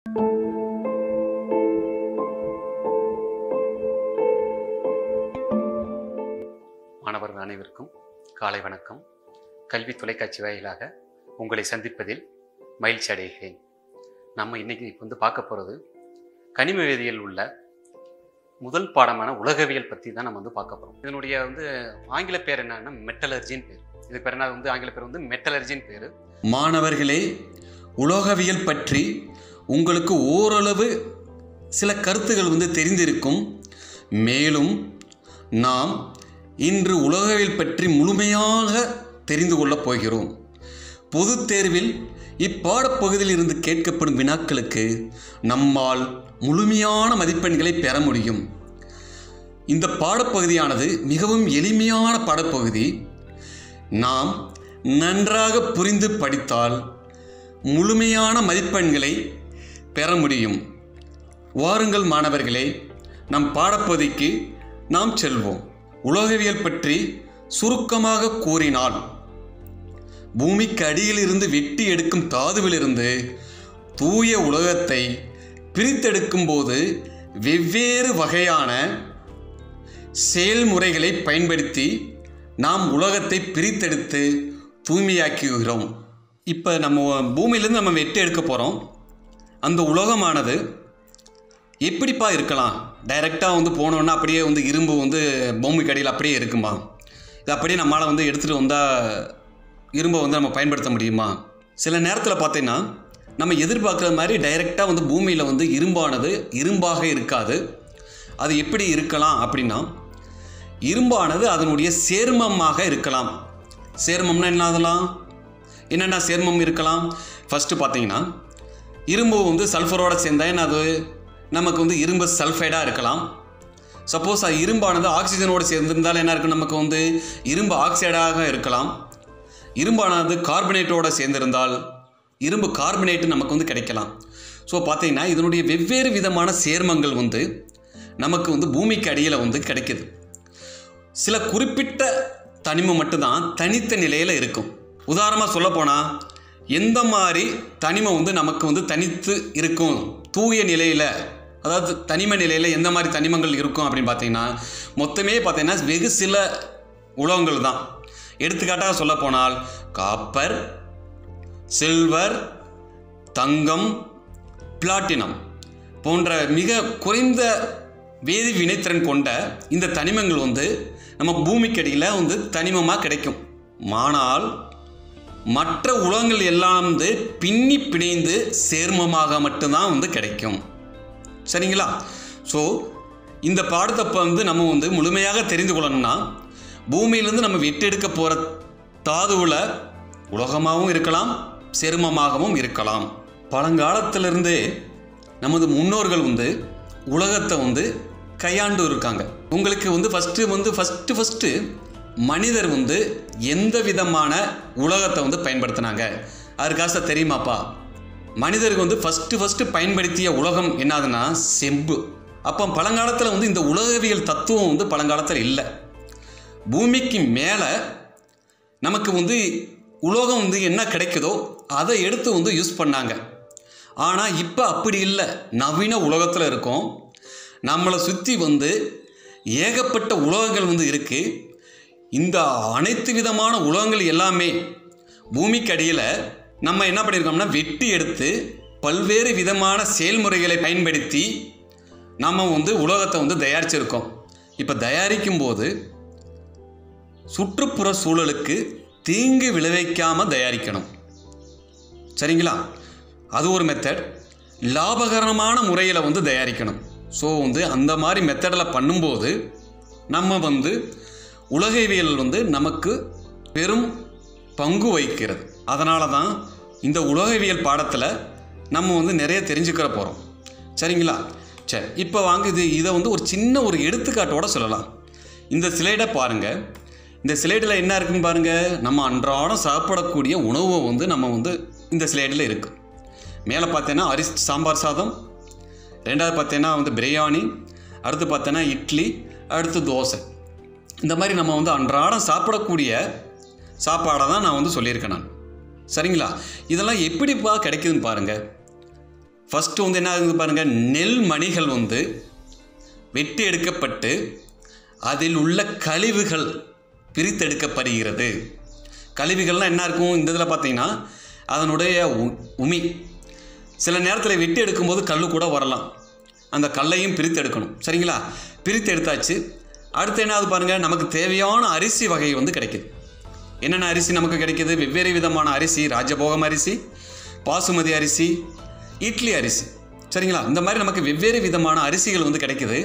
மாணவர்கள் அனைவருக்கும் காலை வணக்கம் கல்வி தொலைக்காட்சி வாயிலாக உங்களை சந்திப்பதில் மகிழ்ச்சி அடைகிறேன் நம்ம இன்னைக்கு இப்போ வந்து பார்க்க போகிறது கனிம வேதியியல் உள்ள முதல் பாடமான உலகவியல் பற்றி தான் நம்ம வந்து பார்க்க போகிறோம் இதனுடைய வந்து ஆங்கில பேர் என்னன்னா மெட்டலர்ஜின்னு பேர் இதுக்கு பேர் என்ன வந்து ஆங்கில பேர் வந்து மெட்டலர்ஜின்னு பேர் மாணவர்களே உலோகவியல் பற்றி உங்களுக்கு ஓரளவு சில கருத்துகள் வந்து தெரிந்திருக்கும் மேலும் நாம் இன்று உலகவியல் பற்றி முழுமையாக தெரிந்து கொள்ளப் போகிறோம் பொதுத் தேர்வில் இப்பாடப்பகுதியில் இருந்து கேட்கப்படும் வினாக்களுக்கு நம்மால் முழுமையான மதிப்பெண்களை பெற முடியும் இந்த பாடப்பகுதியானது மிகவும் எளிமையான பாடப்பகுதி நாம் நன்றாக புரிந்து படித்தால் முழுமையான மதிப்பெண்களை பெற முடியும் வாருங்கள் மாணவர்களே நம் பாடப்பகுதிக்கு நாம் செல்வோம் உலோகவியல் பற்றி சுருக்கமாக கூறினால் பூமிக்கு அடியிலிருந்து வெட்டி எடுக்கும் தாதுவிலிருந்து தூய உலகத்தை பிரித்தெடுக்கும் போது வெவ்வேறு வகையான செயல்முறைகளை பயன்படுத்தி நாம் உலகத்தை பிரித்தெடுத்து தூய்மையாக்குகிறோம் இப்போ நம்ம பூமியிலேருந்து நம்ம வெட்டி எடுக்க போகிறோம் அந்த உலோகமானது எப்படிப்பா இருக்கலாம் டைரெக்டாக வந்து போனோன்னா அப்படியே வந்து இரும்பு வந்து பூமிக்கு அடியில் அப்படியே இருக்குமா இது அப்படியே நம்மளால் வந்து எடுத்துகிட்டு வந்தால் இரும்பை வந்து நம்ம பயன்படுத்த முடியுமா சில நேரத்தில் பார்த்தீங்கன்னா நம்ம எதிர்பார்க்குற மாதிரி டைரெக்டாக வந்து பூமியில் வந்து இரும்பானது இரும்பாக இருக்காது அது எப்படி இருக்கலாம் அப்படின்னா இரும்பானது அதனுடைய சேர்மமாக இருக்கலாம் சேர்மம்னா என்ன அதெல்லாம் என்னென்ன சேர்மம் இருக்கலாம் ஃபஸ்ட்டு பார்த்தீங்கன்னா இரும்பு வந்து சல்ஃபரோட சேர்ந்தா என்ன அது நமக்கு வந்து இரும்பு சல்ஃபைடாக இருக்கலாம் சப்போஸ் அது இரும்பானது ஆக்சிஜனோடு சேர்ந்திருந்தால் என்ன இருக்கும் நமக்கு வந்து இரும்பு ஆக்சைடாக இருக்கலாம் இரும்பானது கார்பனேட்டோட சேர்ந்திருந்தால் இரும்பு கார்பனேட்டு நமக்கு வந்து கிடைக்கலாம் ஸோ பார்த்தீங்கன்னா இதனுடைய வெவ்வேறு விதமான சேர்மங்கள் வந்து நமக்கு வந்து பூமிக்கு அடியில் வந்து கிடைக்குது சில குறிப்பிட்ட தனிமம் மட்டும்தான் தனித்த நிலையில் இருக்கும் உதாரணமாக சொல்லப்போனால் எந்த மாதிரி தனிமம் வந்து நமக்கு வந்து தனித்து இருக்கும் தூய நிலையில் அதாவது தனிம நிலையில் எந்த மாதிரி தனிமங்கள் இருக்கும் அப்படின்னு பார்த்தீங்கன்னா மொத்தமே பார்த்தீங்கன்னா வெகு சில உலோகங்கள் தான் எடுத்துக்காட்டாக சொல்ல போனால் காப்பர் சில்வர் தங்கம் பிளாட்டினம் போன்ற மிக குறைந்த வேதி வினைத்திறன் கொண்ட இந்த தனிமங்கள் வந்து நம்ம பூமிக்கடியில் வந்து தனிமமாக கிடைக்கும் ஆனால் மற்ற உலகங்கள் எல்லாம் வந்து பின்னி பிணைந்து சேர்மமாக மட்டும்தான் வந்து கிடைக்கும் சரிங்களா ஸோ இந்த பாடத்தை வந்து நம்ம வந்து முழுமையாக தெரிந்து கொள்ளணும்னா பூமியிலேருந்து நம்ம வெட்டி எடுக்க போகிற தாதுவில் உலகமாகவும் இருக்கலாம் சேர்மமாகவும் இருக்கலாம் பழங்காலத்திலிருந்தே நமது முன்னோர்கள் வந்து உலகத்தை வந்து கையாண்டு இருக்காங்க உங்களுக்கு வந்து ஃபஸ்ட்டு வந்து ஃபஸ்ட்டு ஃபஸ்ட்டு மனிதர் வந்து எந்த விதமான உலகத்தை வந்து பயன்படுத்தினாங்க அதுக்காக தெரியுமாப்பா மனிதருக்கு வந்து ஃபஸ்ட்டு ஃபஸ்ட்டு பயன்படுத்திய உலகம் என்னதுன்னா செம்பு அப்போ பழங்காலத்தில் வந்து இந்த உலகவியல் தத்துவம் வந்து பழங்காலத்தில் இல்லை பூமிக்கு மேலே நமக்கு வந்து உலோகம் வந்து என்ன கிடைக்குதோ அதை எடுத்து வந்து யூஸ் பண்ணாங்க ஆனால் இப்போ அப்படி இல்லை நவீன உலகத்தில் இருக்கோம் நம்மளை சுற்றி வந்து ஏகப்பட்ட உலகங்கள் வந்து இருக்குது இந்த அனைத்து விதமான உலகங்கள் எல்லாமே பூமிக்கு அடியில் நம்ம என்ன பண்ணியிருக்கோம்னா வெட்டி எடுத்து பல்வேறு விதமான செயல்முறைகளை பயன்படுத்தி நம்ம வந்து உலகத்தை வந்து தயாரிச்சிருக்கோம் இப்போ தயாரிக்கும் போது சுற்றுப்புற சூழலுக்கு தீங்கு விளைவிக்காமல் தயாரிக்கணும் சரிங்களா அது ஒரு மெத்தட் லாபகரமான முறையில் வந்து தயாரிக்கணும் ஸோ வந்து அந்த மாதிரி மெத்தடில் பண்ணும்போது நம்ம வந்து உலகவியல் வந்து நமக்கு பெரும் பங்கு வகிக்கிறது அதனால தான் இந்த உலகவியல் பாடத்தில் நம்ம வந்து நிறைய தெரிஞ்சுக்கிற போகிறோம் சரிங்களா சரி இப்போ வாங்க இது இதை வந்து ஒரு சின்ன ஒரு எடுத்துக்காட்டோட சொல்லலாம் இந்த ஸ்லைடை பாருங்கள் இந்த ஸ்லைடில் என்ன இருக்குன்னு பாருங்கள் நம்ம அன்றாடம் சாப்பிடக்கூடிய உணவை வந்து நம்ம வந்து இந்த ஸ்லைடில் இருக்குது மேலே பார்த்தீங்கன்னா அரிசி சாம்பார் சாதம் ரெண்டாவது பார்த்தீங்கன்னா வந்து பிரியாணி அடுத்து பார்த்தீங்கன்னா இட்லி அடுத்து தோசை இந்த மாதிரி நம்ம வந்து அன்றாடம் சாப்பிடக்கூடிய சாப்பாடை தான் நான் வந்து சொல்லியிருக்கேன் நான் சரிங்களா இதெல்லாம் எப்படிப்பா கிடைக்குதுன்னு பாருங்கள் ஃபஸ்ட்டு வந்து என்ன ஆகுது பாருங்கள் நெல் மணிகள் வந்து வெட்டி எடுக்கப்பட்டு அதில் உள்ள கழிவுகள் பிரித்தெடுக்கப்படுகிறது கழிவுகள்லாம் என்ன இருக்கும் இந்த இதில் பார்த்தீங்கன்னா அதனுடைய உ- உமி சில நேரத்தில் வெட்டி எடுக்கும்போது கல் கூட வரலாம் அந்த கல்லையும் பிரித்து எடுக்கணும் சரிங்களா பிரித்து எடுத்தாச்சு அடுத்து என்னாவது பாருங்கள் நமக்கு தேவையான அரிசி வகை வந்து கிடைக்குது என்னென்ன அரிசி நமக்கு கிடைக்குது வெவ்வேறு விதமான அரிசி ராஜபோகம் அரிசி பாசுமதி அரிசி இட்லி அரிசி சரிங்களா இந்த மாதிரி நமக்கு வெவ்வேறு விதமான அரிசிகள் வந்து கிடைக்குது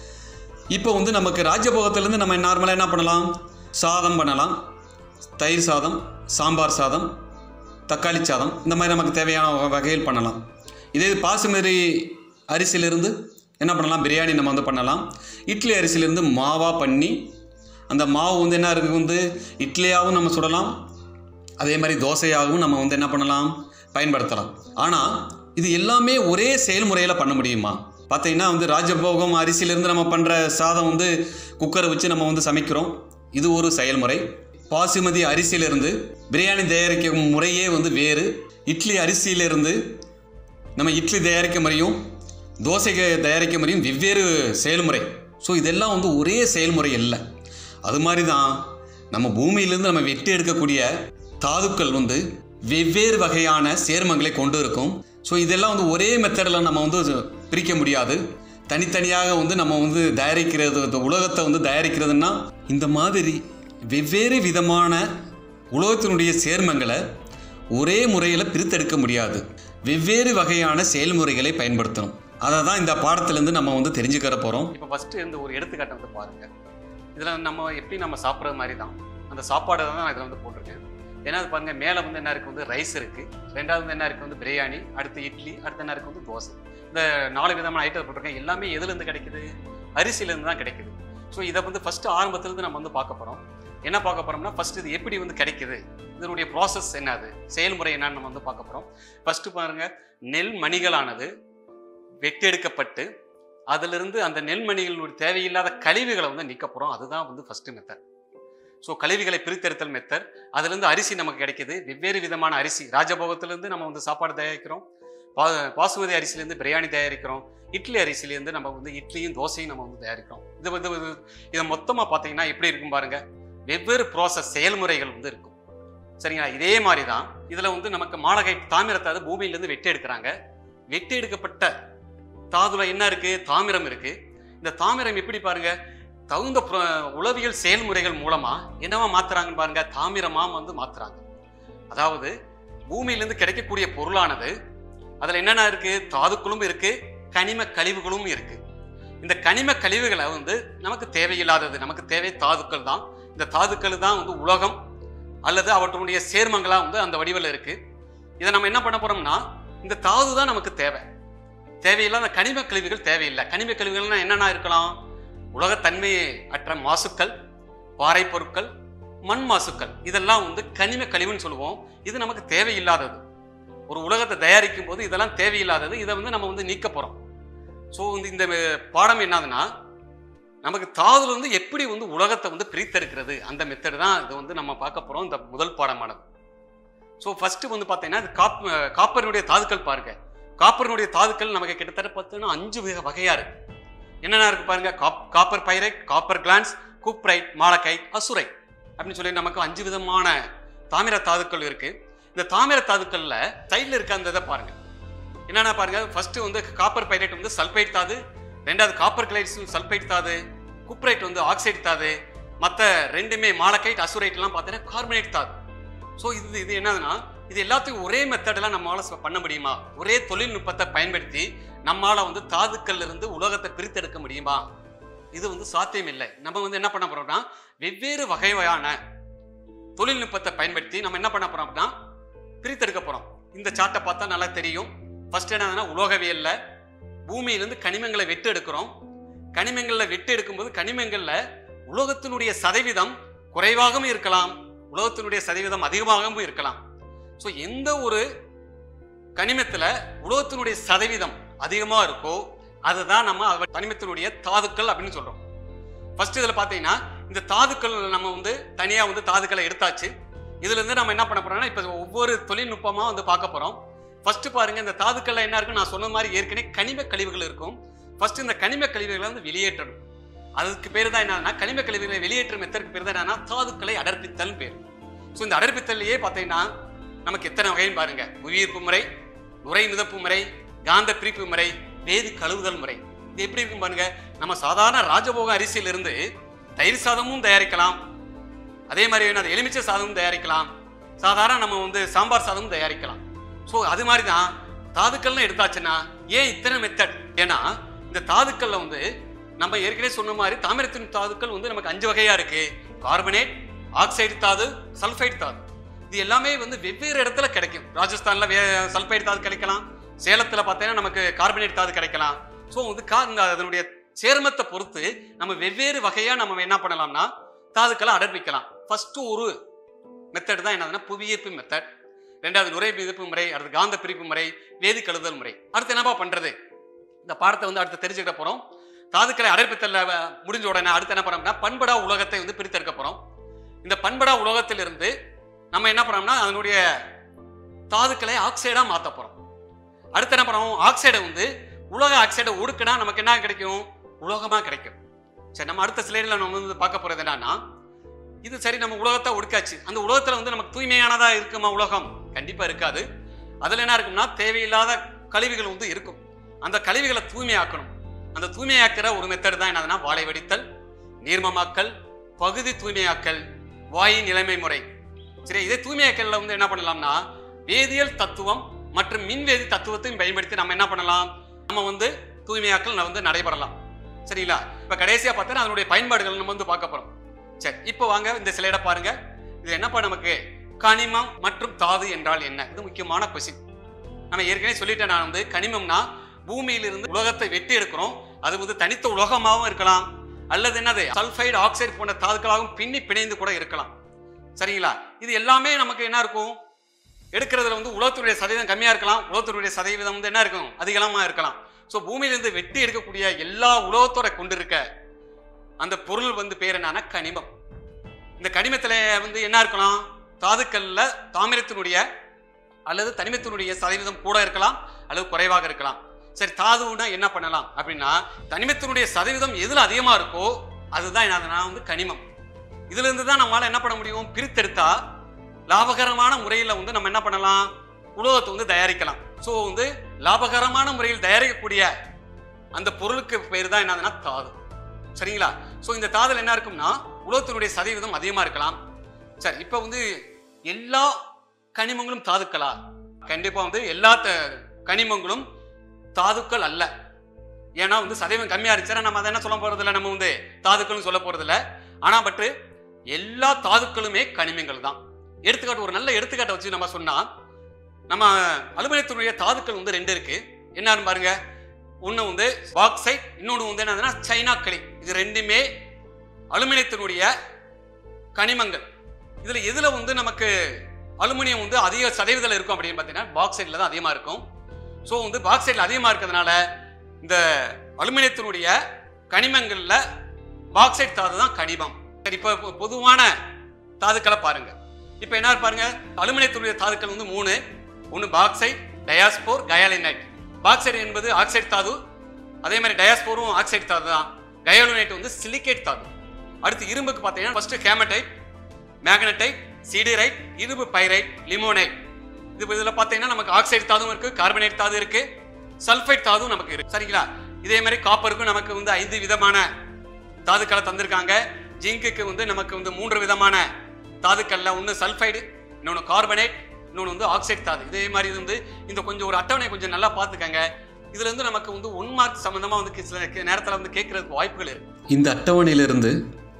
இப்போ வந்து நமக்கு ராஜபோகத்திலேருந்து நம்ம நார்மலாக என்ன பண்ணலாம் சாதம் பண்ணலாம் தயிர் சாதம் சாம்பார் சாதம் தக்காளி சாதம் இந்த மாதிரி நமக்கு தேவையான வ- வகையில் பண்ணலாம் இதே இது பாசுமதி அரிசியிலிருந்து என்ன பண்ணலாம் பிரியாணி நம்ம வந்து பண்ணலாம் இட்லி அரிசியிலிருந்து மாவாக பண்ணி அந்த மாவு வந்து என்ன இருக்குது வந்து இட்லியாகவும் நம்ம சுடலாம் அதே மாதிரி தோசையாகவும் நம்ம வந்து என்ன பண்ணலாம் பயன்படுத்தலாம் ஆனால் இது எல்லாமே ஒரே செயல்முறையில் பண்ண முடியுமா பார்த்தீங்கன்னா வந்து ராஜபோகம் அரிசியிலேருந்து நம்ம பண்ணுற சாதம் வந்து குக்கரை வச்சு நம்ம வந்து சமைக்கிறோம் இது ஒரு செயல்முறை பாசுமதி அரிசியிலிருந்து பிரியாணி தயாரிக்கும் முறையே வந்து வேறு இட்லி அரிசியிலிருந்து நம்ம இட்லி தயாரிக்க முறையும் தோசைக்கு தயாரிக்க முறையும் வெவ்வேறு செயல்முறை ஸோ இதெல்லாம் வந்து ஒரே செயல்முறை இல்லை அது மாதிரி தான் நம்ம பூமியிலேருந்து நம்ம வெட்டி எடுக்கக்கூடிய தாதுக்கள் வந்து வெவ்வேறு வகையான சேர்மங்களை கொண்டு இருக்கும் ஸோ இதெல்லாம் வந்து ஒரே மெத்தடில் நம்ம வந்து பிரிக்க முடியாது தனித்தனியாக வந்து நம்ம வந்து தயாரிக்கிறது இந்த உலகத்தை வந்து தயாரிக்கிறதுன்னா இந்த மாதிரி வெவ்வேறு விதமான உலகத்தினுடைய சேர்மங்களை ஒரே முறையில் பிரித்தெடுக்க முடியாது வெவ்வேறு வகையான செயல்முறைகளை பயன்படுத்தணும் அதை தான் இந்த பாடத்திலேருந்து நம்ம வந்து தெரிஞ்சுக்கிற போகிறோம் இப்போ ஃபஸ்ட்டு இந்த ஒரு எடுத்துக்காட்டை வந்து பாருங்க இதில் நம்ம எப்படி நம்ம சாப்பிட்றது மாதிரி தான் அந்த சாப்பாடை தான் நான் இதில் வந்து போட்டிருக்கேன் ஏன்னா அது பாருங்க மேலே வந்து என்ன இருக்கு வந்து ரைஸ் இருக்கு ரெண்டாவது வந்து என்ன இருக்கு வந்து பிரியாணி அடுத்து இட்லி அடுத்து என்ன இருக்கு வந்து தோசை இந்த நாலு விதமான ஐட்டம் போட்டிருக்கேன் எல்லாமே எதுலேருந்து கிடைக்குது அரிசியிலேருந்து தான் கிடைக்குது ஸோ இதை வந்து ஃபஸ்ட்டு ஆரம்பத்துலேருந்து நம்ம வந்து பார்க்க போகிறோம் என்ன பார்க்க போகிறோம்னா ஃபஸ்ட்டு இது எப்படி வந்து கிடைக்குது இதனுடைய ப்ராசஸ் என்னது செயல்முறை என்னன்னு நம்ம வந்து பார்க்க போகிறோம் ஃபஸ்ட்டு பாருங்க நெல் மணிகளானது வெட்டெடுக்கப்பட்டு அதிலிருந்து அந்த நெல்மணிகளுடைய தேவையில்லாத கழிவுகளை வந்து நீக்க போகிறோம் அதுதான் வந்து ஃபஸ்ட்டு மெத்தட் ஸோ கழிவுகளை பிரித்தெடுத்தல் மெத்தட் அதுலேருந்து அரிசி நமக்கு கிடைக்குது வெவ்வேறு விதமான அரிசி ராஜபோகத்திலேருந்து நம்ம வந்து சாப்பாடு தயாரிக்கிறோம் பா பாசுமதி அரிசிலேருந்து பிரியாணி தயாரிக்கிறோம் இட்லி அரிசிலேருந்து நம்ம வந்து இட்லியும் தோசையும் நம்ம வந்து தயாரிக்கிறோம் இது வந்து இது- இதை மொத்தமாக பார்த்தீங்கன்னா எப்படி இருக்கும் பாருங்க வெவ்வேறு ப்ராசஸ் செயல்முறைகள் வந்து இருக்கும் சரிங்களா இதே மாதிரி தான் இதில் வந்து நமக்கு மாலகை தாமிரத்தை அது பூமியிலேருந்து வெட்டி எடுக்கிறாங்க வெட்டி எடுக்கப்பட்ட தாதுல என்ன இருக்கு தாமிரம் இருக்கு இந்த தாமிரம் எப்படி பாருங்க தகுந்த புர- உளவியல் செயல்முறைகள் மூலமா என்னவா மாத்துறாங்கன்னு பாருங்க தாமிரமா வந்து மாத்துறாங்க அதாவது பூமியிலிருந்து கிடைக்கக்கூடிய பொருளானது அதுல என்னென்ன இருக்கு தாதுக்களும் இருக்கு கனிம கழிவுகளும் இருக்கு இந்த கனிம கழிவுகளை வந்து நமக்கு தேவையில்லாதது நமக்கு தேவை தாதுக்கள் தான் இந்த தாதுக்கள் தான் வந்து உலகம் அல்லது அவற்றுடைய சேர்மங்களா வந்து அந்த வடிவில் இருக்கு இதை நம்ம என்ன பண்ண போறோம்னா இந்த தாது தான் நமக்கு தேவை தேவையில்லாத கனிம கழிவுகள் தேவையில்லை கனிம கழிவுகள்னா என்னென்ன இருக்கலாம் உலகத்தன்மை அற்ற மாசுக்கள் பாறை பொருட்கள் மண் மாசுக்கள் இதெல்லாம் வந்து கனிம கழிவுன்னு சொல்லுவோம் இது நமக்கு தேவையில்லாதது ஒரு உலகத்தை தயாரிக்கும் போது இதெல்லாம் தேவையில்லாதது இதை வந்து நம்ம வந்து நீக்க போறோம் ஸோ வந்து இந்த பாடம் என்னதுன்னா நமக்கு தாதுல இருந்து எப்படி வந்து உலகத்தை வந்து பிரித்தெடுக்கிறது அந்த மெத்தட் தான் இது வந்து நம்ம பார்க்க போறோம் இந்த முதல் பாடமானது ஸோ ஃபர்ஸ்ட் வந்து பார்த்தீங்கன்னா இது காப் காப்பரினுடைய தாதுக்கள் பாருங்க காப்பரினுடைய தாதுக்கள் நமக்கு கிட்டத்தட்ட பார்த்தீங்கன்னா அஞ்சு வகை வகையா இருக்கு என்னென்ன இருக்கு பாருங்க காப் copper pyrite copper glance cuprite malachite azurite அப்படின்னு சொல்லி நமக்கு அஞ்சு விதமான தாமிர தாதுக்கள் இருக்கு இந்த தாமிர தாதுக்கள்ல சைடில் இருக்க அந்த இதை பாருங்க என்னென்ன பாருங்க ஃபர்ஸ்ட் வந்து காப்பர் பைரைட் வந்து சல்பைட் தாது ரெண்டாவது காப்பர் கிளைட்ஸ் சல்பைட் தாது குப்ரைட் வந்து ஆக்சைடு தாது மற்ற ரெண்டுமே மாலக்கைட் அசுரைட்லாம் பார்த்தீங்கன்னா கார்பனேட் தாது ஸோ இது இது என்னதுன்னா இது எல்லாத்துக்கும் ஒரே மெத்தடில் நம்மளால ச- பண்ண முடியுமா ஒரே தொழில்நுட்பத்தை பயன்படுத்தி நம்மளால வந்து தாதுக்கள்ல இருந்து உலகத்தை பிரித்தெடுக்க முடியுமா இது வந்து சாத்தியம் இல்லை நம்ம வந்து என்ன பண்ண போறோம்னா வெவ்வேறு வகையான தொழில்நுட்பத்தை பயன்படுத்தி நம்ம என்ன பண்ண போறோம் அப்படின்னா பிரித்தெடுக்க போறோம் இந்த சார்ட்டை பார்த்தா நல்லா தெரியும் ஃபர்ஸ்ட் என்னதுன்னா உலோகவியல்ல பூமியிலிருந்து கனிமங்களை வெட்டு எடுக்கிறோம் கனிமங்கள்ல வெட்டு எடுக்கும்போது கனிமங்கள்ல உலோகத்தினுடைய சதவீதம் குறைவாகவும் இருக்கலாம் உலோகத்தினுடைய சதவீதம் அதிகமாகவும் இருக்கலாம் ஸோ எந்த ஒரு கனிமத்துல உலோகத்தினுடைய சதவீதம் அதிகமா இருக்கோ அதுதான் நம்ம அவ- கனிமத்தினுடைய தாதுக்கள் அப்படின்னு சொல்றோம் ஃபர்ஸ்ட் இதுல பாத்தீங்கன்னா இந்த தாதுக்கள் நம்ம வந்து தனியா வந்து தாதுக்களை எடுத்தாச்சு இதுல இருந்து நம்ம என்ன பண்ண போறோம்னா இப்ப ஒவ்வொரு தொழில்நுட்பமா வந்து பார்க்க போறோம் ஃபர்ஸ்ட் பாருங்க இந்த தாதுக்கள்ல என்ன இருக்கும் நான் சொன்ன மாதிரி ஏற்கனவே கனிம கழிவுகள் இருக்கும் ஃபர்ஸ்ட் இந்த கனிம கழிவுகளை வந்து வெளியேற்றணும் அதுக்கு பேர் தான் என்னன்னா கனிம கழிவுகளை வெளியேற்றும் மெத்தடுக்கு பேர் தான் என்னன்னா தாதுக்களை அடர்ப்பித்தல் பேர் ஸோ இந்த அடர்ப்பித்தல்லையே பார்த்தீங்கன்னா நமக்கு எத்தனை வகைன்னு பாருங்க புவியீர்ப்பு முறை நுரை மிதப்பு முறை காந்த பிரிப்பு முறை வேதி கழுவுதல் முறை இது எப்படி இருக்கும் பாருங்க நம்ம சாதாரண ராஜபோக அரிசியிலிருந்து தயிர் சாதமும் தயாரிக்கலாம் அதே மாதிரி என்னது எலுமிச்சை சாதமும் தயாரிக்கலாம் சாதாரண நம்ம வந்து சாம்பார் சாதமும் தயாரிக்கலாம் ஸோ அது மாதிரி தான் தாதுக்கள்னு எடுத்தாச்சுன்னா ஏன் இத்தனை மெத்தட் ஏன்னா இந்த தாதுக்கள்ல வந்து நம்ம ஏற்கனவே சொன்ன மாதிரி தாமிரத்தின் தாதுக்கள் வந்து நமக்கு அஞ்சு வகையா இருக்கு கார்பனேட் ஆக்சைடு தாது சல்ஃபைடு தாது இது எல்லாமே வந்து வெவ்வேறு இடத்துல கிடைக்கும் ராஜஸ்தான்ல வே சல்ஃபைடு தாது கிடைக்கலாம் சேலத்துல பார்த்தீங்கன்னா நமக்கு கார்பனேட் தாது கிடைக்கலாம் ஸோ வந்து கா இந்த அதனுடைய சேர்மத்தை பொறுத்து நம்ம வெவ்வேறு வகையா நம்ம என்ன பண்ணலாம்னா தாதுக்களை அடர்விக்கலாம் ஃபர்ஸ்ட் ஒரு மெத்தட் தான் என்னதுன்னா புவியீர்ப்பு மெத்தட் ரெண்டாவது நுரை மிதப்பு முறை அடுத்து காந்த பிரிப்பு முறை வேதி கழுதல் முறை அடுத்து என்னப்பா பண்றது இந்த பாடத்தை வந்து அடுத்து தெரிஞ்சுக்கிட்ட போறோம் தாதுக்களை அடர்ப்பித்தல்ல அஹ், முடிஞ்ச உடனே அடுத்து என்ன பண்ணோம்னா பண்படா உலகத்தை வந்து பிரித்தெடுக்க போறோம் இந்த பண்படா உலகத்திலிருந்து நம்ம என்ன பண்ணோம்னா அதனுடைய தாதுக்களை ஆக்சைடா மாத்த போறோம் அடுத்து என்ன பண்ணுவோம் ஆக்சைடை வந்து உலக ஆக்சைடை ஒடுக்கினா நமக்கு என்ன கிடைக்கும் உலோகமா கிடைக்கும் சரி நம்ம அடுத்த ஸ்லைடில் நம்ம வந்து பார்க்க போறது என்னன்னா இது சரி நம்ம உலகத்தை ஒடுக்காச்சு அந்த உலகத்துல வந்து நமக்கு தூய்மையானதா இருக்குமா உலகம் கண்டிப்பா இருக்காது அதுல என்ன இருக்கும்னா தேவையில்லாத கழிவுகள் வந்து இருக்கும் அந்த கழிவுகளை தூய்மையாக்கணும் அந்த தூய்மையாக்குற ஒரு மெத்தட் தான் என்னதுன்னா வாழை வடித்தல் நீர்மமாக்கல் பகுதி தூய்மையாக்கல் வாயு நிலைமை முறை சரி இதே தூய்மையாக்கல்ல வந்து என்ன பண்ணலாம்னா வேதியியல் தத்துவம் மற்றும் மின்வேதி தத்துவத்தையும் பயன்படுத்தி நம்ம என்ன பண்ணலாம் நம்ம வந்து தூய்மையாக்கல் வந்து நடைபெறலாம் சரிங்களா இப்ப கடைசியா பார்த்தா அதனுடைய பயன்பாடுகள் நம்ம வந்து பார்க்க போறோம் சரி இப்போ வாங்க இந்த ஸ்லைடை பாருங்க இது என்னப்பா நமக்கு கனிமம் மற்றும் தாது என்றால் என்ன இது முக்கியமான கொஸ்டின் நம்ம ஏற்கனவே சொல்லிட்டேன் நான் வந்து கனிமம்னா பூமியிலிருந்து உலகத்தை வெட்டி எடுக்கிறோம் அது வந்து தனித்த உலோகமாகவும் இருக்கலாம் அல்லது என்னது சல்ஃபைடு ஆக்சைடு போன்ற தாதுக்களாகவும் பின்னி பிணைந்து கூட இருக்கலாம் சரிங்களா இது எல்லாமே நமக்கு என்ன இருக்கும் எடுக்கிறதுல வந்து உலகத்தினுடைய சதவீதம் கம்மியா இருக்கலாம் உலகத்தினுடைய சதவீதம் வந்து என்ன இருக்கும் அதிகமா இருக்கலாம் ஸோ பூமியிலிருந்து வெட்டி எடுக்கக்கூடிய எல்லா உலோகத்தோட கொண்டிருக்க அந்த பொருள் வந்து பேர் என்னன்னா கனிமம் இந்த கனிமத்துல வந்து என்ன இருக்கலாம் தாதுக்கள்ல தாமிரத்தினுடைய அல்லது தனிமத்தினுடைய சதவீதம் கூட இருக்கலாம் அல்லது குறைவாக இருக்கலாம் சரி தாதுன்னா என்ன பண்ணலாம் அப்படின்னா தனிமத்தினுடைய சதவீதம் எதுல அதிகமா இருக்கோ அதுதான் என்னதுன்னா வந்து கனிமம் இதுல இருந்து தான் நம்மளால என்ன பண்ண முடியும் பிரித்தெடுத்தா லாபகரமான முறையில் வந்து நம்ம என்ன பண்ணலாம் உலோகத்தை வந்து தயாரிக்கலாம் ஸோ வந்து லாபகரமான முறையில் தயாரிக்கக்கூடிய அந்த பொருளுக்கு பேர் தான் என்னதுன்னா தாது சரிங்களா ஸோ இந்த தாதுல என்ன இருக்கும்னா உலோகத்தினுடைய சதவீதம் அதிகமாக இருக்கலாம் சரி இப்போ வந்து எல்லா கனிமங்களும் தாதுக்களா கண்டிப்பாக வந்து எல்லா த- கனிமங்களும் தாதுக்கள் அல்ல ஏன்னா வந்து சதவீதம் கம்மியாக இருந்துச்சுன்னா நம்ம அதை என்ன சொல்ல போகிறதில்ல நம்ம வந்து தாதுக்கள்னு சொல்ல போகிறதில்ல ஆனால் பட்டு எல்லா தாதுக்களுமே கனிமங்கள் தான் எடுத்துக்காட்டு ஒரு நல்ல எடுத்துக்காட்டை வச்சு நம்ம சொன்னா நம்ம அலுமினியத்தினுடைய தாதுக்கள் வந்து ரெண்டு இருக்கு என்னன்னு பாருங்க ஒன்று வந்து பாக்சைட் இன்னொன்று வந்து என்னதுன்னா சைனா களி இது ரெண்டுமே அலுமினியத்தினுடைய கனிமங்கள் இதுல எதுல வந்து நமக்கு அலுமினியம் வந்து அதிக சதவீதத்தில் இருக்கும் அப்படின்னு பார்த்தீங்கன்னா பாக்சைட்ல தான் அதிகமாக இருக்கும் ஸோ வந்து பாக்சைட்ல அதிகமாக இருக்கிறதுனால இந்த அலுமினியத்தினுடைய கனிமங்கள்ல பாக்சைட் தாது தான் கனிமம் சரி இப்போ பொ- பொதுவான தாதுக்களை பாருங்க இப்போ என்ன பாருங்க அலுமினியத்தினுடைய தாதுக்கள் வந்து மூணு ஒன்று பாக்சைட் டயாஸ்போர் கயாலினைட் பாக்சைட் என்பது ஆக்சைடு தாது அதே மாதிரி டயாஸ்போரும் ஆக்சைடு தாது தான் கயாலுனைட் வந்து சிலிகேட் தாது அடுத்து இரும்புக்கு பார்த்தீங்கன்னா ஃபர்ஸ்ட் ஹேமடைட் மேக்னடைட் சீடிரைட் இரும்பு பைரைட் லிமோனைட் இது இதில் பார்த்தீங்கன்னா நமக்கு ஆக்சைடு தாதும் இருக்கு கார்பனேட் தாது இருக்கு சல்ஃபைட் தாதும் நமக்கு இருக்கு சரிங்களா இதே மாதிரி காப்பருக்கும் நமக்கு வந்து ஐந்து விதமான தாதுக்களை தந்திருக்காங்க ஜிங்குக்கு வந்து நமக்கு வந்து மூன்று விதமான தாதுக்கள்ல ஒன்று சல்ஃபைடு இன்னொன்று கார்பனேட் இன்னொன்று வந்து ஆக்சைடு தாது இதே மாதிரி இது வந்து இந்த கொஞ்சம் ஒரு அட்டவணை கொஞ்சம் நல்லா பார்த்துக்கங்க இதுல இருந்து நமக்கு வந்து ஒன் மார்க் சம்பந்தமா வந்து கி- சில நேரத்தில் வந்து கேட்கறதுக்கு வாய்ப்புகள் இருக்கு இந்த அட்டவணையிலிருந்து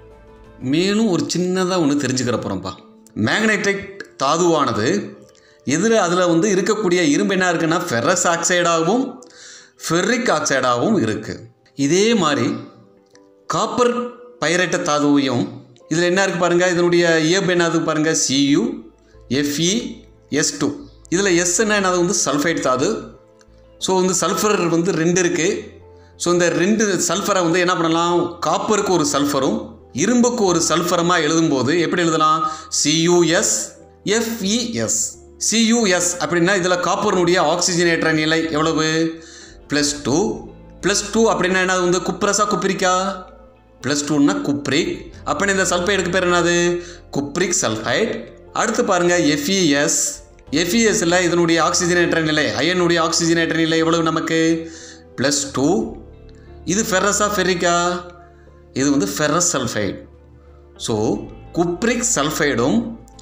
மேலும் ஒரு சின்னதாக ஒன்று தெரிஞ்சுக்கிற போகிறோம்ப்பா மேக்னெட்டிக் தாதுவானது எதில் அதில் வந்து இருக்கக்கூடிய இரும்பு என்ன இருக்குன்னா ஃபெரஸ் ஆக்சைடாகவும் ஃபெர்ரிக் ஆக்சைடாகவும் இருக்குது இதே மாதிரி காப்பர் பைரட்ட தாதுவையும் இதில் என்ன இருக்குது பாருங்கள் இதனுடைய இயல்பு என்னது பாருங்கள் சியு எஃப்இ எஸ் டூ இதில் எஸ் என்னது வந்து சல்ஃபைட் தாது ஸோ வந்து சல்ஃபர் வந்து ரெண்டு இருக்குது ஸோ இந்த ரெண்டு சல்ஃபரை வந்து என்ன பண்ணலாம் காப்பருக்கு ஒரு சல்ஃபரும் இரும்புக்கு ஒரு சல்ஃபரமாக எழுதும்போது எப்படி எழுதலாம் சியூஎஸ் எஃப்இஎஸ் சியூஎஸ் அப்படின்னா இதில் காப்பர்னுடைய ஆக்சிஜனேற்ற நிலை எவ்வளவு ப்ளஸ் டூ ப்ளஸ் டூ அப்படின்னா என்ன வந்து குப்ரஸா குப்ரிக்கா ப்ளஸ் டூன்னா குப்ரிக் அப்படின்னா இந்த சல்ஃபைடுக்கு பேர் என்னது குப்ரிக் சல்ஃபைட் அடுத்து பாருங்கள் எஃப்இஎஸ் எஃப்இஎஸ்ல இதனுடைய ஆக்சிஜனேற்ற நிலை அயனுடைய ஆக்சிஜனேற்ற நிலை எவ்வளவு நமக்கு ப்ளஸ் டூ இது ஃபெரஸா ஃபெரிக்கா இது வந்து ஃபெரஸ் சல்ஃபைடு ஸோ குப்ரிக் சல்ஃபைடும்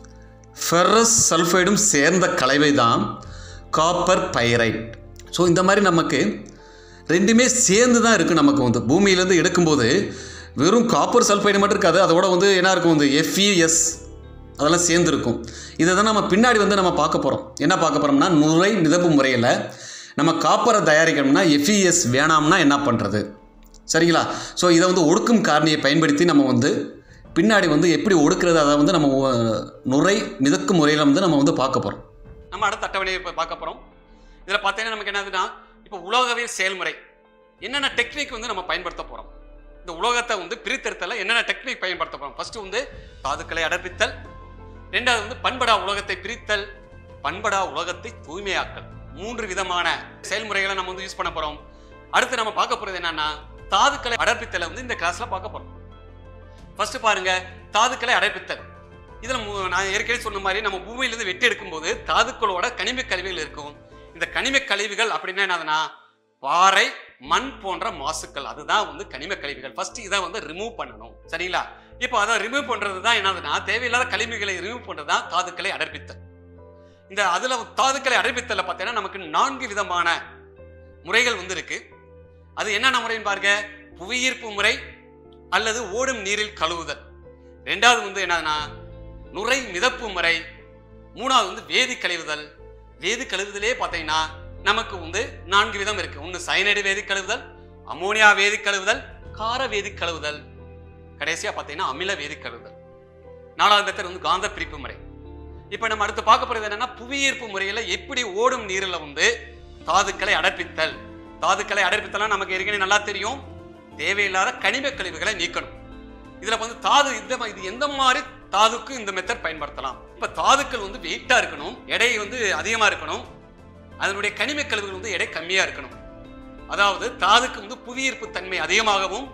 ஃபெரஸ் சல்ஃபைடும் சேர்ந்த கலவை தான் காப்பர் பைரைட் ஸோ இந்த மாதிரி நமக்கு ரெண்டுமே சேர்ந்து தான் இருக்குது நமக்கு வந்து பூமியிலேருந்து எடுக்கும்போது வெறும் காப்பர் சல்ஃபைடு மட்டும் இருக்காது அதோட வந்து என்ன இருக்கும் வந்து எஃப்இஎஸ் அதெல்லாம் சேர்ந்து இருக்கும் இதை தான் நம்ம பின்னாடி வந்து நம்ம பார்க்க போகிறோம் என்ன பார்க்க போகிறோம்னா நுரை மிதப்பு முறையில் நம்ம காப்பரை தயாரிக்கணும்னா எஃப்இஎஸ் வேணாம்னா என்ன பண்ணுறது சரிங்களா ஸோ இதை வந்து ஒடுக்கும் காரணியை பயன்படுத்தி நம்ம வந்து பின்னாடி வந்து எப்படி ஒடுக்கிறது அதை வந்து நம்ம ஒ- நுரை மிதக்கும் முறையில் வந்து நம்ம வந்து பார்க்க போகிறோம் நம்ம அடுத்த அட்டவணையை இப்போ பார்க்க போகிறோம் இதில் பார்த்தீங்கன்னா நமக்கு என்னதுன்னா இப்போ உலோகவியல் செயல்முறை என்னென்ன டெக்னிக் வந்து நம்ம பயன்படுத்த போகிறோம் இந்த உலோகத்தை வந்து பிரித்தெடுத்தல என்னென்ன டெக்னிக் பயன்படுத்த போகிறோம் ஃபர்ஸ்ட் வந்து தாதுக்களை அடர்ப்பித்தல் ரெண்டாவது வந்து பண்படா உலோகத்தை பிரித்தல் பண்படா உலோகத்தை தூய்மையாக்கல் மூன்று விதமான செயல்முறைகளை நம்ம வந்து யூஸ் பண்ண போகிறோம் அடுத்து நம்ம பார்க்க போகிறது என்னன்னா தாதுக்களை அடர்ப்பித்தலை வந்து இந்த கிளாஸில் பார்க்க போகிறோம் ஃபர்ஸ்ட் பாருங்க தாதுக்களை அடைப்பித்தல் இதில் மு- நான் ஏற்கனவே சொன்ன மாதிரி நம்ம பூமியிலிருந்து வெட்டி எடுக்கும்போது தாதுக்களோட கனிம கழிவுகள் இருக்கும் இந்த கனிம கழிவுகள் அப்படின்னா என்னதுன்னா பாறை மண் போன்ற மாசுக்கள் அதுதான் வந்து கனிம கழிவுகள் ஃபர்ஸ்ட் இதை வந்து ரிமூவ் பண்ணணும் சரிங்களா இப்போ அதை ரிமூவ் பண்றது தான் என்னதுன்னா தேவையில்லாத கழிவுகளை ரிமூவ் பண்றது தான் தாதுக்களை அடர்ப்பித்தல் இந்த அதுல தாதுக்களை அடர்ப்பித்தல பார்த்தீங்கன்னா நமக்கு நான்கு விதமான முறைகள் வந்து இருக்கு அது என்னென்ன முறைன்னு பாருங்க புவியீர்ப்பு முறை அல்லது ஓடும் நீரில் கழுவுதல் ரெண்டாவது வந்து என்னன்னா நுரை மிதப்பு முறை மூணாவது வந்து வேதி கழிவுதல் வேதி கழிவுதலே பார்த்தீங்கன்னா நமக்கு வந்து நான்கு விதம் இருக்கு ஒன்று சயனைடு வேதி கழுவுதல் அமோனியா வேதி கழுவுதல் கார வேதி கழுவுதல் கடைசியா பார்த்தீங்கன்னா அமில வேதி கழுவுதல் நாலாவது மெத்தட் வந்து காந்த பிரிப்பு முறை இப்போ நம்ம அடுத்து பார்க்க போறது என்னன்னா புவியீர்ப்பு முறையில் எப்படி ஓடும் நீரில் வந்து தாதுக்களை அடர்ப்பித்தல் தாதுக்களை அடர்ப்பித்தலாம் நமக்கு ஏற்கனவே நல்லா தெரியும் தேவையில்லாத கனிம கழிவுகளை நீக்கணும் இதுல வந்து தாது இந்த மா- இது எந்த மாதிரி தாதுக்கு இந்த மெத்தட் பயன்படுத்தலாம் இப்ப தாதுக்கள் வந்து வெயிட்டா இருக்கணும் எடை வந்து அதிகமா இருக்கணும் அதனுடைய கனிம கழிவுகள் வந்து எடை கம்மியா இருக்கணும் அதாவது தாதுக்கு வந்து புவியீர்ப்பு தன்மை அதிகமாகவும்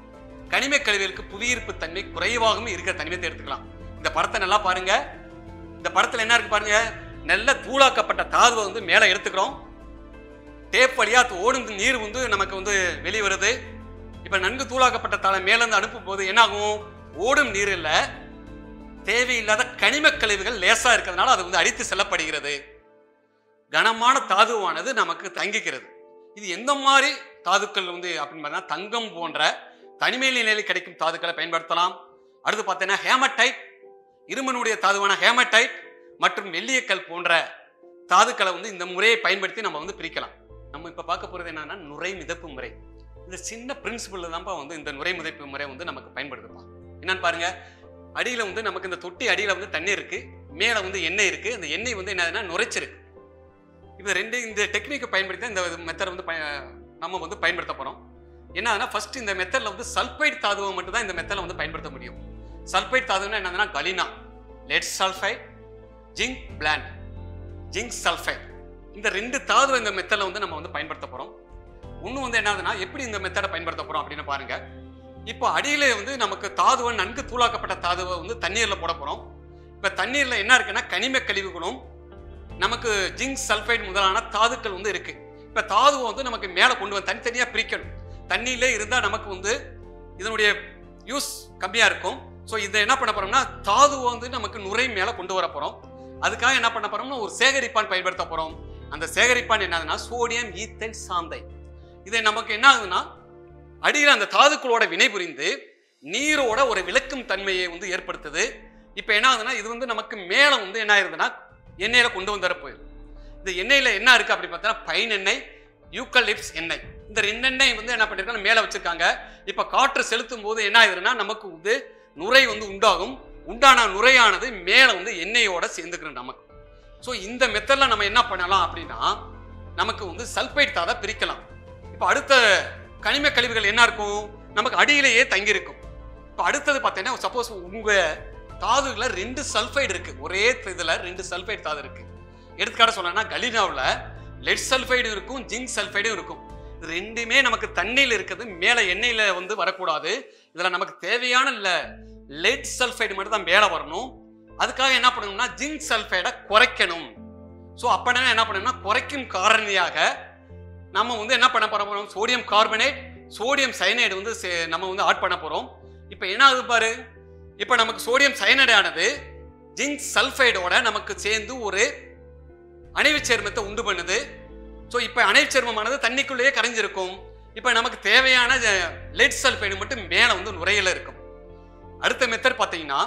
கனிம கழிவுகளுக்கு புவியீர்ப்பு தன்மை குறைவாகவும் இருக்கிற தனிமத்தை எடுத்துக்கலாம் இந்த படத்தை நல்லா பாருங்க இந்த படத்துல என்ன இருக்கு பாருங்க நல்ல தூளாக்கப்பட்ட தாதுவை வந்து மேலே எடுத்துக்கிறோம் டேப் வழியா அது ஓடும் நீர் வந்து நமக்கு வந்து வெளியே வருது இப்ப நன்கு தூளாக்கப்பட்ட தலை மேல இருந்து அனுப்பும் போது என்ன ஆகும் ஓடும் நீரில் தேவையில்லாத கனிம கழிவுகள் லேசா இருக்கிறதுனால அது வந்து அடித்து செல்லப்படுகிறது கனமான தாதுவானது நமக்கு தங்கிக்கிறது இது எந்த மாதிரி தாதுக்கள் வந்து அப்படின்னு பார்த்தா தங்கம் போன்ற தனிமை நிலையில் கிடைக்கும் தாதுக்களை பயன்படுத்தலாம் அடுத்து பார்த்தீங்கன்னா ஹேமடைட் இருமனுடைய தாதுவான ஹேமடைட் மற்றும் வெள்ளியக்கல் போன்ற தாதுக்களை வந்து இந்த முறையை பயன்படுத்தி நம்ம வந்து பிரிக்கலாம் நம்ம இப்போ பார்க்க போகிறது என்னன்னா நுரை மிதப்பு முறை இந்த சின்ன பிரின்சிபல் தான்ப்பா வந்து இந்த நுரை மிதப்பு முறை வந்து நமக்கு பயன்படுத்துப்பா என்னன்னு பாருங்க அடியில் வந்து நமக்கு இந்த தொட்டி அடியில் வந்து தண்ணி இருக்கு மேலே வந்து எண்ணெய் இருக்கு அந்த எண்ணெய் வந்து என்னதுன்னா நுரைச்சிருக்கு இப்போ ரெண்டு இந்த டெக்னிக்கை பயன்படுத்தி இந்த மெத்தட் வந்து பய நம்ம வந்து பயன்படுத்த போகிறோம் என்னன்னா ஃபர்ஸ்ட் இந்த மெத்தடில் வந்து சல்பைட் தாதுவை மட்டும் தான் இந்த மெத்தடில் வந்து பயன்படுத்த முடியும் சல்பைட் தாதுன்னா என்னதுன்னா galena lead sulphide zinc blende zinc sulphide இந்த ரெண்டு தாதுவை இந்த மெத்தடில் வந்து நம்ம வந்து பயன்படுத்த போகிறோம் இன்னும் வந்து என்னதுன்னா எப்படி இந்த மெத்தடை பயன்படுத்த போகிறோம் அப்படின்னு பாருங்க இப்போ அடியில வந்து நமக்கு தாதுவை நன்கு தூளாக்கப்பட்ட தாதுவை வந்து தண்ணீரில் போட போகிறோம் இப்போ தண்ணீரில் என்ன இருக்குன்னா கனிம கழிவுகளும் நமக்கு ஜிங்க் சல்ஃபைட் முதலான தாதுக்கள் வந்து இருக்கு இப்போ தாதுவை வந்து நமக்கு மேலே கொண்டு வந்து தனித்தனியாக பிரிக்கணும் தண்ணியிலே இருந்தால் நமக்கு வந்து இதனுடைய யூஸ் கம்மியாக இருக்கும் ஸோ இதை என்ன பண்ண போறோம்னா தாதுவை வந்து நமக்கு நுரை மேலே கொண்டு வர போகிறோம் அதுக்காக என்ன பண்ண போறோம்னா ஒரு சேகரிப்பான் பயன்படுத்த போகிறோம் அந்த சேகரிப்பான் என்னதுன்னா சோடியம் ஈத்தன் சாந்தை இதை நமக்கு என்ன ஆகுதுன்னா அடியில் அந்த தாதுக்களோட வினை புரிந்து நீரோட ஒரு விளக்கும் தன்மையை வந்து ஏற்படுத்துது இப்போ என்ன ஆகுதுன்னா இது வந்து நமக்கு மேலே வந்து என்ன ஆயிருதுன்னா எண்ணெயில கொண்டு வந்துட போயிடும் இந்த எண்ணெயில என்ன இருக்கு அப்படி பார்த்தா பைன் எண்ணெய் யூக்கலிப்ஸ் எண்ணெய் இந்த ரெண்டு எண்ணெய் வந்து என்ன பண்ணிருக்காங்க மேலே வச்சிருக்காங்க இப்போ காற்று செலுத்தும் போது என்ன ஆகுதுன்னா நமக்கு வந்து நுரை வந்து உண்டாகும் உண்டான நுரையானது மேலே வந்து எண்ணெயோட சேர்ந்துக்கிறோம் நமக்கு ஸோ இந்த மெத்தடில் நம்ம என்ன பண்ணலாம் அப்படின்னா நமக்கு வந்து சல்பைட் தாதை பிரிக்கலாம் இப்போ அடுத்த கனிம கழிவுகள் என்ன இருக்கும் நமக்கு அடியிலேயே தங்கி இருக்கும் இப்போ அடுத்தது பார்த்தீங்கன்னா சப்போஸ் உங்க தாதுல ரெண்டு சல்ஃபைடு இருக்கு ஒரே இதுல ரெண்டு சல்ஃபைடு தாது இருக்கு எடுத்துக்காட்ட சொல்லணும்னா கலீனாவில் லெட் சல்ஃபைடும் இருக்கும் ஜிங்க் சல்ஃபைடும் இருக்கும் இது ரெண்டுமே நமக்கு தண்ணியில் இருக்கிறது மேலே எண்ணெயில் வந்து வரக்கூடாது இதில் நமக்கு தேவையான லெட் சல்ஃபைடு மட்டும் தான் மேலே வரணும் அதுக்காக என்ன பண்ணணும்னா ஜிங்க் சல்ஃபைடை குறைக்கணும் ஸோ அப்படின்னா என்ன பண்ணணும்னா குறைக்கும் காரணியாக நம்ம வந்து என்ன பண்ண போற போறோம் சோடியம் கார்பனேட் சோடியம் சயனைடு வந்து சே- நம்ம வந்து ஆட் பண்ண போறோம் இப்போ என்ன ஆகுது பாரு இப்போ நமக்கு சோடியம் சயனைடு ஆனது ஜிங்க் சல்ஃபைடோட நமக்கு சேர்ந்து ஒரு அணைவு சேர்மத்தை உண்டு பண்ணுது ஸோ இப்போ அணைவு சேர்மமானது தண்ணிக்குள்ளேயே கரைஞ்சிருக்கும் இப்போ நமக்கு தேவையான லெட் சல்ஃபைடு மட்டும் மேலே வந்து நுரையில இருக்கும் அடுத்த மெத்தட் பார்த்தீங்கன்னா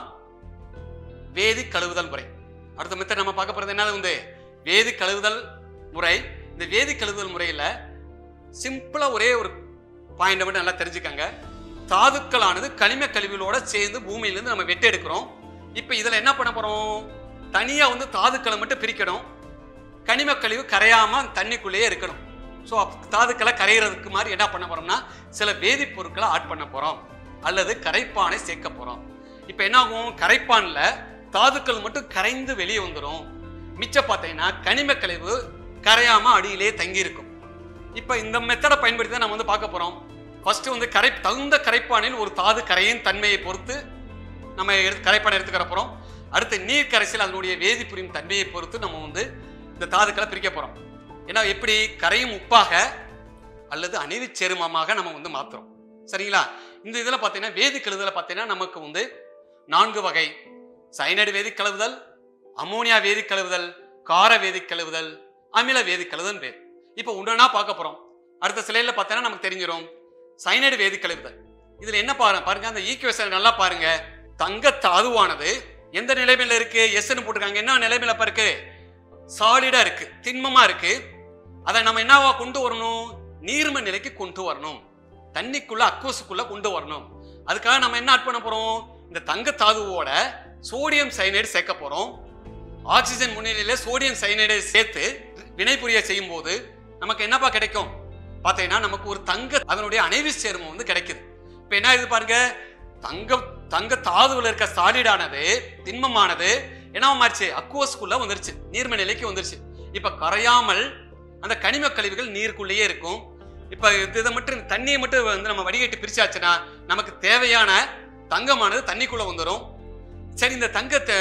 வேதி கழுவுதல் முறை அடுத்த மெத்தட் நம்ம பார்க்க போறது என்னது வந்து வேதி கழுவுதல் முறை இந்த வேதி கழுவுதல் முறையில் சிம்பிளா ஒரே ஒரு பாயிண்ட் மட்டும் நல்லா தெரிஞ்சுக்கங்க தாதுக்களானது கனிம கழிவுகளோட சேர்ந்து பூமியிலேருந்து நம்ம வெட்டி எடுக்கிறோம் இப்போ இதில் என்ன பண்ண போறோம் தனியா வந்து தாதுக்களை மட்டும் பிரிக்கணும் கனிம கழிவு கரையாம தண்ணிக்குள்ளேயே இருக்கணும் ஸோ தாதுக்களை கரையிறதுக்கு மாதிரி என்ன பண்ண போறோம்னா சில வேதிப்பொருட்களை ஆட் பண்ண போறோம் அல்லது கரைப்பானை சேர்க்க போறோம் இப்போ என்ன ஆகும் கரைப்பான்ல தாதுக்கள் மட்டும் கரைந்து வெளியே வந்துடும் மிச்சம் பார்த்தீங்கன்னா கனிம கழிவு கரையாம அடியிலே தங்கி இருக்கும் இப்போ இந்த மெத்தடை பயன்படுத்தி தான் நம்ம வந்து பார்க்க போறோம் ஃபர்ஸ்ட் வந்து கரை தகுந்த கரைப்பானில் ஒரு தாது கரையின் தன்மையை பொறுத்து நம்ம எடுத்து கரைப்பானை எடுத்துக்கிற போறோம் அடுத்து நீர் கரைசல் அதனுடைய வேதிப்புரியும் தன்மையை பொறுத்து நம்ம வந்து இந்த தாதுக்களை பிரிக்க போறோம் ஏன்னா எப்படி கரையும் உப்பாக அல்லது அணிவு சேர்மமாக நம்ம வந்து மாத்துறோம் சரிங்களா இந்த இதில் பார்த்தீங்கன்னா வேதி கழுவுதல பார்த்தீங்கன்னா நமக்கு வந்து நான்கு வகை சைனைடு வேதி கழுவுதல் அமோனியா வேதி கழுவுதல் கார வேதி கழுவுதல் அமில வேதி கழுவுதல் பேர் இப்போ ஒன்றா பார்க்க போறோம் அடுத்த சிலையில பார்த்தீங்கன்னா நமக்கு தெரிஞ்சிடும் சைனைடு வேதி கழுவுதல் இதுல என்ன பாருங்க பாருங்க அந்த ஈக்குவேஷன் நல்லா பாருங்க தங்க தாதுவானது எந்த நிலைமையில இருக்கு எஸ்ன்னு போட்டிருக்காங்க என்ன நிலைமையில இப்ப இருக்கு சாலிடா இருக்கு திண்மமா இருக்கு அதை நம்ம என்னவா கொண்டு வரணும் நீர்ம நிலைக்கு கொண்டு வரணும் தண்ணிக்குள்ள அக்வஸுக்குள்ள கொண்டு வரணும் அதுக்காக நம்ம என்ன ஆட் பண்ண போறோம் இந்த தங்க தாதுவோட சோடியம் சைனைடு சேர்க்க போறோம் ஆக்சிஜன் முன்னிலையில சோடியம் சைனைடை சேர்த்து வினைபுரிய செய்யும் போது நமக்கு என்னப்பா கிடைக்கும் பார்த்தீங்கன்னா நமக்கு ஒரு தங்க அதனுடைய அணைவு சேர்மம் வந்து கிடைக்குது இப்போ என்ன இது பாருங்க தங்க தங்க தாதுவில் இருக்க சாலிடானது திண்மமானது என்ன மாறிச்சு அக்குவஸ்குள்ள வந்துருச்சு நீர்ம நிலைக்கு வந்துருச்சு இப்ப கரையாமல் அந்த கனிம கழிவுகள் நீருக்குள்ளேயே இருக்கும் இப்ப இது- இதை மட்டும் தண்ணியை மட்டும் வந்து நம்ம வடிகட்டி பிரிச்சாச்சுன்னா நமக்கு தேவையான தங்கமானது தண்ணிக்குள்ள வந்துடும் சரி இந்த தங்கத்தை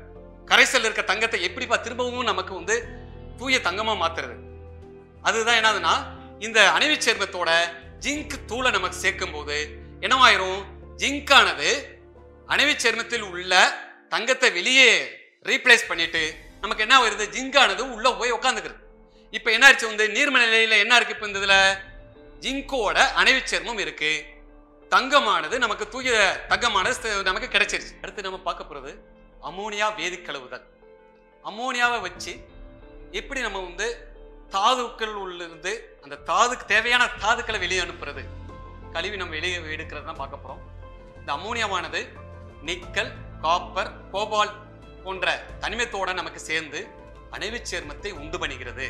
கரைசல் இருக்க தங்கத்தை எப்படிப்பா திரும்பவும் நமக்கு வந்து தூய தங்கமா மாத்துறது அதுதான் என்னதுன்னா இந்த அணைவு சேர்மத்தோட ஜிங்க் தூளை நமக்கு சேர்க்கும் போது என்னவாயிரும் ஜிங்கானது அணைவு சேர்மத்தில் உள்ள தங்கத்தை வெளியே ரீப்ளேஸ் பண்ணிட்டு நமக்கு என்ன வருது ஜிங்கானது உள்ள போய் உட்காந்துக்கிறது இப்போ என்ன ஆச்சு வந்து நீர்ம நிலையில என்ன இருக்கு இப்போ இந்த இதுல ஜிங்கோட அணைவு சேர்மம் இருக்கு தங்கமானது நமக்கு தூய தங்கமானது ஸ்த- நமக்கு கிடைச்சிருச்சு அடுத்து நம்ம பார்க்க போறது அமோனியா வேதி கழுவுதல் அமோனியாவை வச்சு எப்படி நம்ம வந்து தாதுக்கள் உள்ளிருந்து அந்த தாதுக்கு தேவையான தாதுக்களை வெளியே அனுப்புறது கழிவு நம்ம வெளியே எடுக்கிறது தான் பார்க்க போறோம் இந்த அமோனியாவானது நிக்கல் காப்பர் கோபால் போன்ற தனிமத்தோட நமக்கு சேர்ந்து அணைவுச் சேர்மத்தை உண்டு பண்ணுகிறது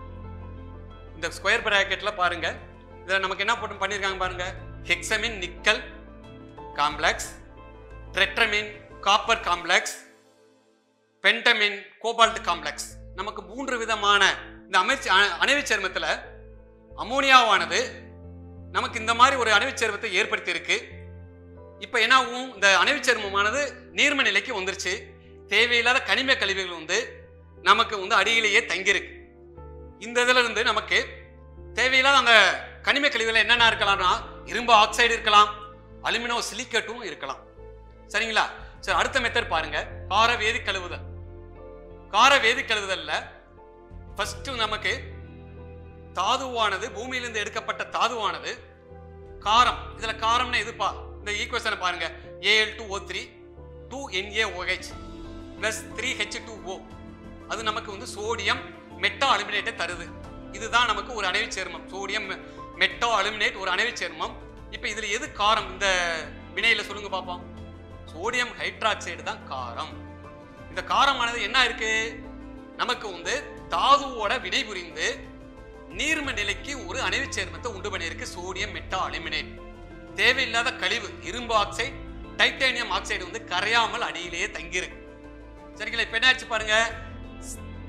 இந்த ஸ்கொயர் பிராக்கெட்ல பாருங்க இதுல நமக்கு என்ன போட்டு பண்ணியிருக்காங்க பாருங்க hexammine nickel complex tetrammine copper complex pentammine cobalt complex நமக்கு மூன்று விதமான இந்த அமைச்சு அ- அணைவுச் சேர்மத்துல அமோனியாவானது நமக்கு இந்த மாதிரி ஒரு அணைவுச் சேர்மத்தை ஏற்படுத்தி இருக்கு இப்போ என்ன ஆகும் இந்த அணைவுச் சேர்மமானது நீர்ம நிலைக்கு வந்துருச்சு தேவையில்லாத கனிம கழிவுகள் வந்து நமக்கு வந்து அடியிலேயே தங்கியிருக்கு இந்த இதுல இருந்து நமக்கு தேவையில்லாத அந்த கனிம கழிவுகள் என்னென்ன இருக்கலாம்னா இரும்பு ஆக்சைடு இருக்கலாம் அலுமினோ சிலிக்கேட்டும் இருக்கலாம் சரிங்களா சரி அடுத்த மெத்தட் பாருங்க கார வேதி கழுவுதல் கார வேதி கழுவுதல்ல ஃபர்ஸ்ட் நமக்கு தாதுவானது பூமியிலிருந்து எடுக்கப்பட்ட தாதுவானது காரம் இதுல காரம்னா எதுப்பா இந்த ஈக்குவேஷனை பாருங்க A L two O three two N A O H plus three H two O அது நமக்கு வந்து சோடியம் மெட்டா அலுமினேட்டை தருது இதுதான் நமக்கு ஒரு அணைவு சேர்மம் சோடியம் மெட்டா அலுமினேட் ஒரு அணைவு சேர்மம் இப்போ இதுல எது காரம் இந்த வினையில சொல்லுங்க பார்ப்போம் சோடியம் ஹைட்ராக்சைடு தான் காரம் இந்த காரமானது என்ன இருக்கு நமக்கு வந்து தாதுவோட வினைபுரிந்து நீர்ம நிலைக்கு ஒரு அணைவு சேர்மத்தை உண்டு பண்ணியிருக்கு சோடியம் மெட்டா அலுமினேட் தேவையில்லாத கழிவு இரும்பு ஆக்சைடு டைட்டானியம் ஆக்சைடு வந்து கரையாமல் அடியிலேயே தங்கியிருக்கு சரிங்களா இப்போ என்னாச்சு பாருங்க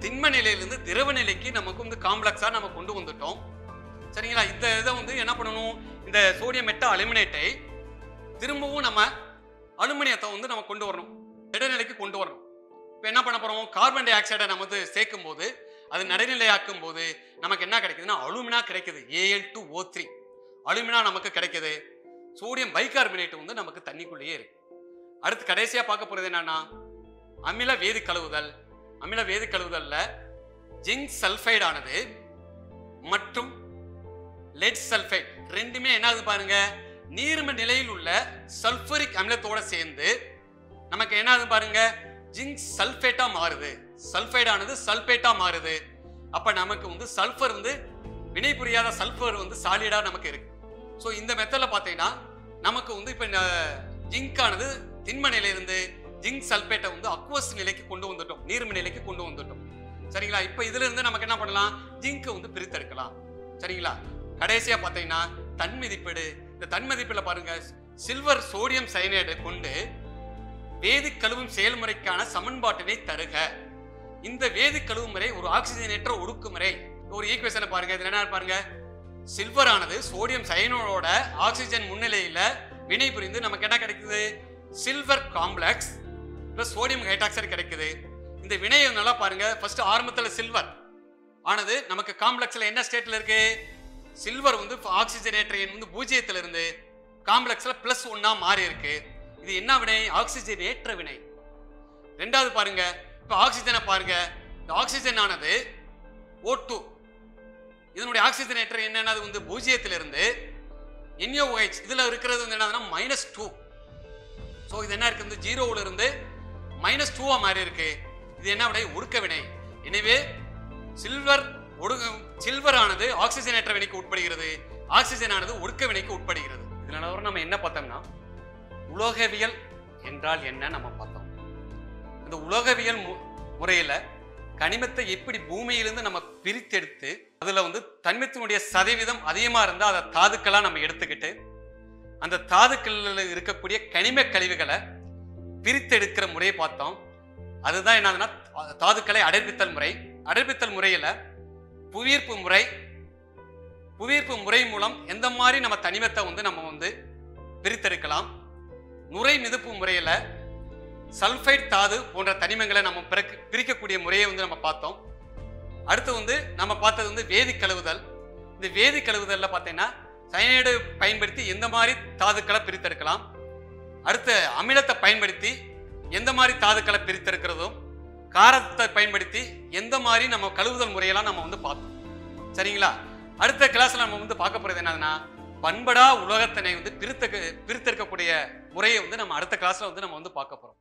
திண்ம நிலையிலிருந்து திரவ நிலைக்கு நமக்கு வந்து காம்ப்ளெக்ஸா நம்ம கொண்டு வந்துட்டோம் சரிங்களா இந்த இதை வந்து என்ன பண்ணணும் இந்த சோடியம் மெட்டா அலுமினேட்டை திரும்பவும் நம்ம அலுமினியத்தை வந்து நம்ம கொண்டு வரணும் இடைநிலைக்கு கொண்டு வரணும் இப்போ என்ன பண்ண போறோம் கார்பன் டை ஆக்சைடை நம்ம வந்து சேர்க்கும் போது அது நடுநிலையாக்கும் போது நமக்கு என்ன கிடைக்குதுன்னா அலுமினா கிடைக்குது A L two O three alumina நமக்கு கிடைக்குது சோடியம் பைகார்பனேட் வந்து நமக்கு தண்ணிக்குள்ளேயே இருக்கு அடுத்து கடைசியா பார்க்க போறது என்னன்னா அமில வேதி கழுவுதல் அமில வேதி கழுவுதல்ல ஜிங்க் சல்ஃபைடு ஆனது மற்றும் லெட் சல்ஃபைட் ரெண்டுமே என்ன ஆகுது பாருங்க நீர்ம நிலையில் உள்ள சல்ஃபரிக் அமிலத்தோட சேர்ந்து நமக்கு என்ன ஆகுது பாருங்க ஜிங்க் சல்ஃபேட்டா மாறுது சல்ஃபைட் ஆனது சல்பேட்டா மாறுது அப்ப நமக்கு வந்து சல்ஃபர் வந்து வினை புரியாத சல்ஃபர் வந்து சாலிடா நமக்கு இருக்கு ஸோ இந்த மெத்தட்ல பார்த்தீங்கன்னா நமக்கு வந்து இப்போ ஜிங்க் ஆனது திண்ம நிலையிலிருந்து ஜிங்க் சல்பேட்டை வந்து அக்வஸ் நிலைக்கு கொண்டு வந்துட்டோம் நீர்ம நிலைக்கு கொண்டு வந்துட்டோம் சரிங்களா இப்போ இதுல இருந்து நமக்கு என்ன பண்ணலாம் ஜிங்கை வந்து பிரித்தெடுக்கலாம் சரிங்களா கடைசியா பார்த்தீங்கன்னா தன்மதிப்பீடு இந்த தன்மதிப்பீடுல பாருங்க சில்வர் சோடியம் சயனைடு கொண்டு வேதி கழுவும் செயல்முறைக்கான சமன்பாட்டினை தருக இந்த வேதி கழுவும் முறை ஒரு ஆக்சிஜனேற்ற ஒடுக்குமுறை ஒரு ஈக்குவேஷனை பாருங்க இதுல என்ன பாருங்க சில்வர் ஆனது சோடியம் சயனோட ஆக்சிஜன் முன்னிலையில வினை புரிந்து நமக்கு என்ன கிடைக்குது silver complex plus sodium hydroxide கிடைக்குது இந்த வினையை நல்லா பாருங்க ஃபர்ஸ்ட் ஆரம்பத்துல சில்வர் ஆனது நமக்கு காம்ப்ளெக்ஸ்ல என்ன ஸ்டேட்ல இருக்கு சில்வர் வந்து ஆக்சிஜனேற்ற எண் வந்து பூஜ்ஜியத்துல இருந்து காம்ப்ளெக்ஸ்ல பிளஸ் ஒன்னா மாறி இருக்கு இது என்ன வினை ஆக்சிஜனேற்ற வினை ரெண்டாவது பாருங்க இப்ப ஆக்சிஜனை பாருங்க இந்த ஆக்சிஜன் ஆனது ஓ டூ இதனுடைய ஆக்சிஜனேற்ற என்னென்னது வந்து பூஜ்ஜியத்திலிருந்து NaOH இதுல இருக்கிறது வந்து என்னதுன்னா மைனஸ் டூ ஸோ இது என்ன இருக்கு வந்து ஜீரோவில் இருந்து மைனஸ் டூவா மாறி இருக்கு இது என்ன வினை ஒடுக்க வினை எனவே சில்வர் ஒடு சில்வர் ஆனது ஆக்சிஜனேற்ற வினைக்கு உட்படுகிறது ஆக்சிஜன் ஆனது ஒடுக்க வினைக்கு உட்படுகிறது இதனால வரை நம்ம என்ன பார்த்தோம்னா உலோகவியல் என்றால் என்ன நம்ம பார்த்தோம் இந்த உலோகவியல் மு- முறையில கனிமத்தை எப்படி பூமியிலிருந்து நம்ம பிரித்தெடுத்து அதுல வந்து தனிமத்தினுடைய சதவீதம் அதிகமா இருந்தா அதை தாதுக்களா நம்ம எடுத்துக்கிட்டு அந்த தாதுக்கள்ல இருக்கக்கூடிய கனிம கழிவுகளை பிரித்தெடுக்கிற முறையை பார்த்தோம் அதுதான் என்னதுன்னா தா- தாதுக்களை அடைப்பித்தல் முறை அடைப்பித்தல் முறையில புவியீர்ப்பு முறை புவியீர்ப்பு முறை மூலம் எந்த மாதிரி நம்ம தனிமத்தை வந்து நம்ம வந்து பிரித்தெடுக்கலாம் நுரை மிதப்பு முறையில சல்ஃபைட் தாது போன்ற தனிமங்களை நம்ம பிறக்க- பிரிக்கக்கூடிய முறையை வந்து நம்ம பார்த்தோம் அடுத்து வந்து நம்ம பார்த்தது வந்து வேதி கழுவுதல் இந்த வேதி கழுவுதல்ல பார்த்தீங்கன்னா சயனைடு பயன்படுத்தி எந்த மாதிரி தாதுக்களை பிரித்தெடுக்கலாம் அடுத்து அமிலத்தை பயன்படுத்தி எந்த மாதிரி தாதுக்களை பிரித்தெடுக்கிறதும் காரத்தை பயன்படுத்தி எந்த மாதிரி நம்ம கழுவுதல் முறையெல்லாம் நம்ம வந்து பார்த்தோம் சரிங்களா அடுத்த கிளாஸ்ல நம்ம வந்து பார்க்க போறது என்னதுன்னா பண்படா உலகத்தினை வந்து பிரித்தெடுக்க பிரித்தெடுக்கக்கூடிய முறையை வந்து நம்ம அடுத்த கிளாஸ்ல வந்து நம்ம வந்து பார்க்க போறோம்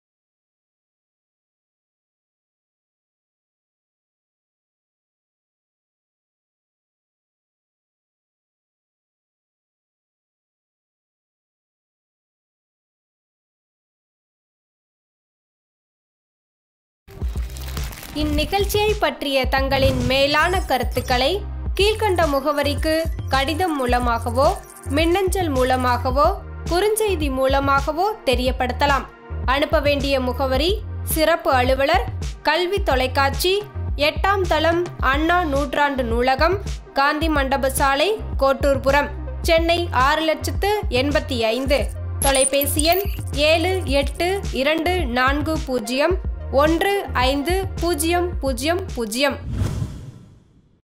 இந்நிகழ்ச்சியை பற்றிய தங்களின் மேலான கருத்துக்களை கீழ்க்கண்ட முகவரிக்கு கடிதம் மூலமாகவோ மின்னஞ்சல் மூலமாகவோ குறுஞ்செய்தி மூலமாகவோ தெரியப்படுத்தலாம் அனுப்ப வேண்டிய முகவரி சிறப்பு அலுவலர் கல்வி தொலைக்காட்சி எட்டாம் தளம் அண்ணா நூற்றாண்டு நூலகம் காந்தி மண்டப சாலை கோட்டூர்புரம் சென்னை ஆறு லட்சத்து எண்பத்தி ஐந்து தொலைபேசி எண் ஏழு எட்டு இரண்டு நான்கு பூஜ்ஜியம் ஒன்று ஐந்து பூஜ்ஜியம் பூஜ்ஜியம் பூஜ்ஜியம்